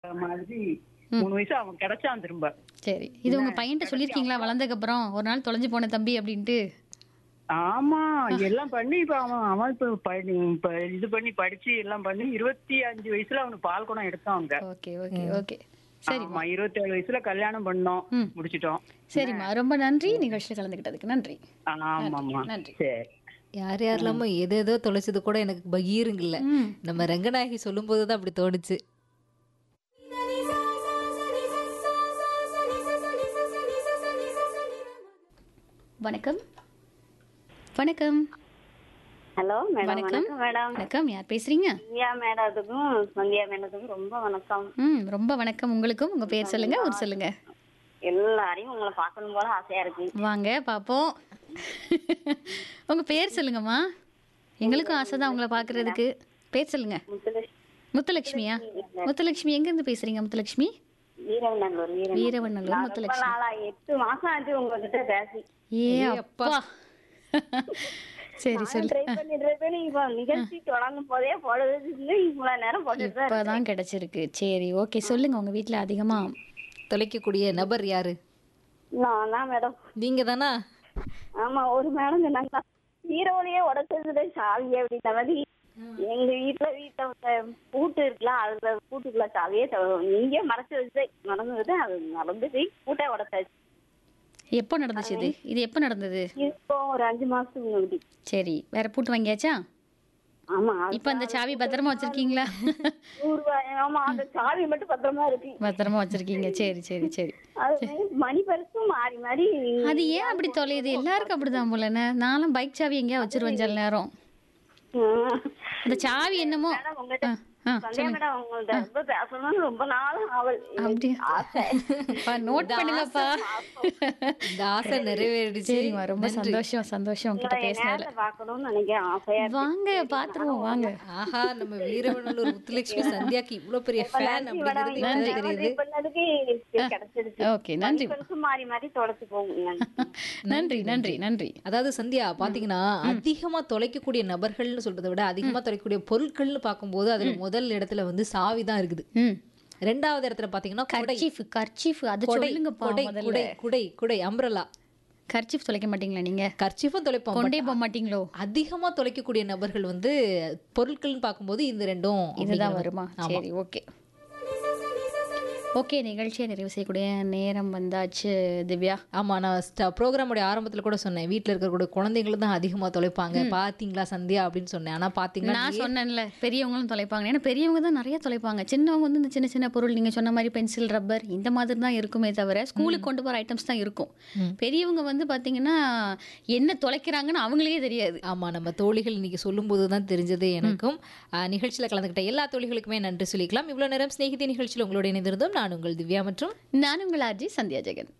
மாதிரி மூணு வயசு அவன் கிடைச்சான் திரும்ப சரி இது உங்க பையன்கிட்ட சொல்லியிருக்கீங்களா வளர்ந்ததுக்கு அப்புறம் ஒரு நாள் தொலைஞ்சு போன தம்பி அப்படின்ட்டு ஆமா எல்லாம் பண்ணி இப்ப அவன் அவன் இப்ப படி- இப்ப இது பண்ணி படிச்சு எல்லாம் பண்ணி இருபத்தி அஞ்சு வயசுல அவனுக்கு பால் குடம் எடுத்தான் அவங்க ஓகே ஓகே ஓகே சரி ஆமா இருபத்தி ஏழு வயசுல கல்யாணம் பண்ணோம் ம். முடிச்சிட்டோம் சரிம்மா ரொம்ப நன்றி நிகழ்ச்சியில் கலந்துக்கிட்டதுக்கு நன்றி ஆமாமா நன்றி. சரி யார் யாரெல்லாமோ எது ஏதோ தொலைச்சது கூட எனக்கு பகீருங்கல்ல ம். நம்ம ரங்கநாயகி சொல்லும்போது தான் அப்படி தோணுச்சு வணக்கம் வணக்கம் ஹலோ மேடம் வணக்கம். வணக்கம் மேடம் வணக்கம் யார் பேசுறீங்க சந்தியா மேடத்துக்கும் சந்தியா மேடத்துக்கும் ரொம்ப வணக்கம் ம் ரொம்ப வணக்கம் உங்களுக்கும் உங்க பேர் சொல்லுங்க ஊர் சொல்லுங்க எல்லாரையும் உங்களை பார்க்கணும் போல ஆசையா இருக்கு வாங்க பாப்போம் உங்க பேர் சொல்லுங்கம்மா எங்களுக்கும் ஆசை தான் உங்களை பார்க்கறதுக்கு பேர் சொல்லுங்க முத்துலட்சுமி முத்துலட்சுமியா முத்துலட்சுமி எங்க இருந்து பேசுறீங்க முத்துலட்சுமி வீரவநல்லூர் வீரவநல்லூர் வீரவநல்லூர் நான் ரொம்ப முத்துலட்சுமி நாளா எட்டு மாசம் ஆச்சு உங்ககிட்ட பேசி ஏ அப்பா சரி சொல்லு ட்ரை பண்ணி ட்ரை பண்ணி இப்போ நிகழ்ச்சி தொடங்கும் போதே பொழுது இவ்வளவு நேரம் போட்டுட்டு தான் இருக்கேன். இப்பதான் கிடைச்சிருக்கு சரி ஓகே சொல்லுங்க உங்க வீட்ல அதிகமா தொலைக்கக்கூடிய நபர் யாரு நான் தான் மேடம் நீங்க தானா ஆமா ஒரு மேடம் சொன்னாங்க ஹீரோலையே உடச்சதுல சாவி அப்படின்ற மாதிரி எங்க வீட்டுல வீட்டுல உள்ள பூட்டு இருக்கலாம் அதுல பூட்டுக்குள்ள சாவியே தவ- இங்கே மறைச்சு வச்சு மறந்துட்டு அது மறந்து போய் பூட்டை உடச்சாச்சு எப்போ நடந்துச்சு இது இது எப்போ நடந்தது இப்போ ஒரு அஞ்சு மாசத்துக்கு முன்னாடி சரி வேற பூட்டு வாங்கியாச்சா ஆமா அது இப்போ அந்த சாவி பத்திரமா வச்சிருக்கீங்களா நூறு ரூபாய் ஆமா அந்த சாவி மட்டும் பத்திரமா இருக்கு பத்திரமா வச்சிருக்கீங்க சரி சரி சரி அது மணி பரிசும் மாறி மாறி அது ஏன் அப்படி தொலையுது எல்லாருக்கும் அப்படிதான் போலண்ணே நானும் பைக் சாவி எங்கேயா வச்சிருவேன் சில நேரம் ம். அந்த சாவி என்னமோ மேடம் உங்ககிட்ட ஆ, ஆ, சந்தியா மேடம் உங்கள்ட்ட ரொம்ப பேசணும்னு ரொம்ப நாள் ஆவல் அப்படியா? ஆசை அப்பா, நோட் பண்ணுங்கப்பா இந்த ஆசை நிறைவேறிடுச்சு சரிம்மா ரொம்ப சந்தோஷம் சந்தோஷம் உங்ககிட்ட உங்களை பேசினதுல நேர்ல பார்க்கணும்னு நினைக்கிறேன் ஆசையா இருக்கு. வாங்க பாத்துருவோம் வாங்க ஆஹா நம்ம வீரவநல்லூர் முத்துலட்சுமி சந்தியாக்கு இவ்வளவு பெரிய ஃபேன் நன்றி மேடம். அப்படிங்கிறது இவ்வளவு இப்பதான் நேரம் தெரியுது இது பண்ணதுக்கு கிடைச்சிருச்சு. ஓகே நன்றி மணி பரிசு மாறி மாறி தொடச்சு போகுங்க நன்றி நன்றி நன்றி அதாவது சந்தியா பாத்தீங்கன்னா அதிகமா தொலைக்கக்கூடிய நபர்கள்னு சொல்றதை விட அதிகமா தொலைக்கக்கூடிய பொருட்கள்னு பார்க்கும்போது அதுல முதல் இடத்துல வந்து சாவி தான் இருக்குது ம் ரெண்டாவது இடத்துல பாத்தீங்கன்னா கொடை கர்ச்சீஃப் கர்ச்சீஃப் அது கொடை சொல்லுங்கப்பா கொடை முதல்ல குடை குடை குடை அம்ரலா கர்ச்சீஃப் தொலைக்க மாட்டீங்களா நீங்க கர்ச்சிஃபும் தொலைப்போம் கொண்டே போக மாட்டீங்களோ அதிகமா தொலைக்கக்கூடிய நபர்கள் வந்து பொருட்கள்னு பார்க்கும்போது இந்த ரெண்டும் இதுதான் அப்படிங்கிறது. வருமா ஆமா. சரி ஓகே ஓகே நிகழ்ச்சியை நிறைவு செய்யக்கூடிய நேரம் வந்தாச்சு திவ்யா ஆமா நான் ப்ரோக்ராமோட ஆரம்பத்துல கூட சொன்னேன் வீட்ல இருக்கக்கூடிய குழந்தைகள் தான் அதிகமா தொலைப்பாங்க பாத்தீங்களா சந்தியா அப்படின்னு சொன்னேன் ஆனா பாத்தீங்களா நான் சொன்னேன்ல பெரியவங்களும் தொலைப்பாங்க ஏன்னா பெரியவங்க தான் நிறைய தொலைப்பாங்க சின்னவங்க வந்து இந்த சின்ன சின்ன பொருள் நீங்க சொன்ன மாதிரி பென்சில் ரப்பர் இந்த மாதிரி தான் இருக்குமே தவிர ஸ்கூலுக்கு கொண்டு போற ஐட்டம்ஸ் தான் இருக்கும் பெரியவங்க வந்து பாத்தீங்கன்னா என்ன தொலைக்கிறாங்கன்னு அவங்களுக்கே தெரியாது ஆமா நம்ம தோழிகள் இன்னைக்கு சொல்லும்போது தான் தெரிஞ்சது எனக்கும் ஆஹ், நிகழ்ச்சியில கலந்துக்கிட்ட எல்லா தோழிகளுக்குமே நன்றி சொல்லிக்கலாம் இவ்வளவு நேரம் சிநேகிதி நிகழ்ச்சியில் உங்களோட இணைந்திருந்தோம் நான் உங்கள் திவ்யா மற்றும் நான் உங்கள் ஆர்ஜி சந்தியா ஜெகன்